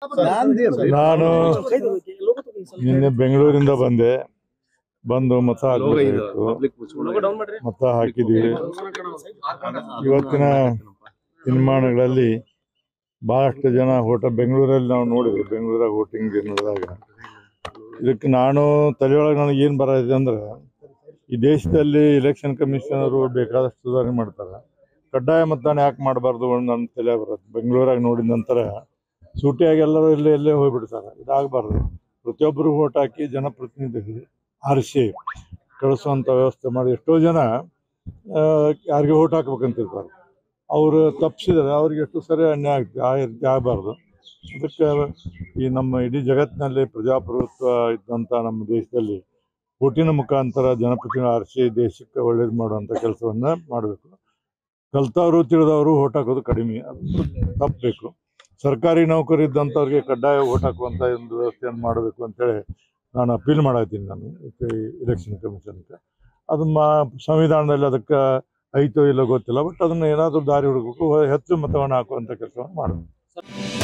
ನಾನು ನಿನ್ನೆ ಬೆಂಗಳೂರಿಂದ ಬಂದೆ ಬಂದು ಮತ ಹಾಕಬೇಕಾಗಿತ್ತು ಮತ ಹಾಕಿದ್ದೀವಿ ಇವತ್ತಿನ ತೀರ್ಮಾನಗಳಲ್ಲಿ ಬಹಳಷ್ಟು ಜನ ಓಟ ಬೆಂಗಳೂರಲ್ಲಿ ನಾವು ನೋಡಿದ್ವಿ ಬೆಂಗಳೂರಾಗ ವೋಟಿಂಗ್ ನಡೆದಾಗ ಇದಕ್ಕೆ ನಾನು ತಲೆಯೊಳಗೆ ನನಗೆ ಏನು ಬರೋದಿದೆ ಅಂದ್ರೆ ಈ ದೇಶದಲ್ಲಿ ಇಲೆಕ್ಷನ್ ಕಮಿಷನರು ಬೇಕಾದಷ್ಟು ಸುಧಾರಣೆ ಮಾಡ್ತಾರೆ ಕಡ್ಡಾಯ ಮತದಾನ ಯಾಕೆ ಮಾಡಬಾರ್ದು ಅಂತ ನನ್ನ ತಲೆ ಬರುತ್ತೆ ಬೆಂಗಳೂರಾಗ ನೋಡಿದ ನಂತರ ಸೂಟಿಯಾಗಿ ಎಲ್ಲರೂ ಇಲ್ಲೇ ಇಲ್ಲೇ ಹೋಗ್ಬಿಡ್ತಾರೆ ಇದಾಗಬಾರ್ದು ಪ್ರತಿಯೊಬ್ಬರು ಓಟ್ ಹಾಕಿ ಜನಪ್ರತಿನಿಧಿಗಳು ಆರಿಸಿ ಕಳಿಸುವಂಥ ವ್ಯವಸ್ಥೆ ಮಾಡಿ ಎಷ್ಟೋ ಜನ ಆ, ಯಾರಿಗೆ ಓಟ್ ಹಾಕ್ಬೇಕಂತಿರ್ತಾರೆ ಅವರು ತಪ್ಪಿಸಿದರೆ ಅವ್ರಿಗೆ ಎಷ್ಟು ಸರಿ ಅನ್ಯಾಯ ಆಗ್ತದೆ ಆ ರೀತಿ ಆಗಬಾರ್ದು ಅದಕ್ಕೆ ಈ ನಮ್ಮ ಇಡೀ ಜಗತ್ತಿನಲ್ಲಿ ಪ್ರಜಾಪ್ರಭುತ್ವ ಇದ್ದಂಥ ನಮ್ಮ ದೇಶದಲ್ಲಿ ಓಟಿನ ಮುಖಾಂತರ ಜನಪ್ರತಿನಿಧಿ ಆರಿಸಿ ದೇಶಕ್ಕೆ ಒಳ್ಳೇದು ಮಾಡುವಂಥ ಕೆಲಸವನ್ನು ಮಾಡಬೇಕು ಕಲ್ತವರು ತಿಳಿದವರು ಓಟ್ ಹಾಕೋದು ಕಡಿಮೆ ಅದು ತಪ್ಪಬೇಕು ಸರ್ಕಾರಿ ನೌಕರಿ ಇದ್ದಂಥವ್ರಿಗೆ ಕಡ್ಡಾಯ ಓಟ್ ಹಾಕುವಂಥ ಒಂದು ವ್ಯವಸ್ಥೆಯನ್ನು ಮಾಡಬೇಕು ಅಂತೇಳಿ ನಾನು ಅಪೀಲ್ ಮಾಡತ್ತೀನಿ ನಾನು ಇಲೆಕ್ಷನ್ ಕಮಿಷನ್ಗೆ ಅದು ಮಾ ಸಂವಿಧಾನದಲ್ಲಿ ಅದಕ್ಕೆ ಐತೋ ಇಲ್ಲೋ ಗೊತ್ತಿಲ್ಲ ಬಟ್ ಅದನ್ನು ಏನಾದರೂ ದಾರಿ ಹುಡುಕಬೇಕು ಹೆಚ್ಚು ಮತವನ್ನು ಹಾಕುವಂಥ ಕೆಲಸವನ್ನು ಮಾಡಬೇಕು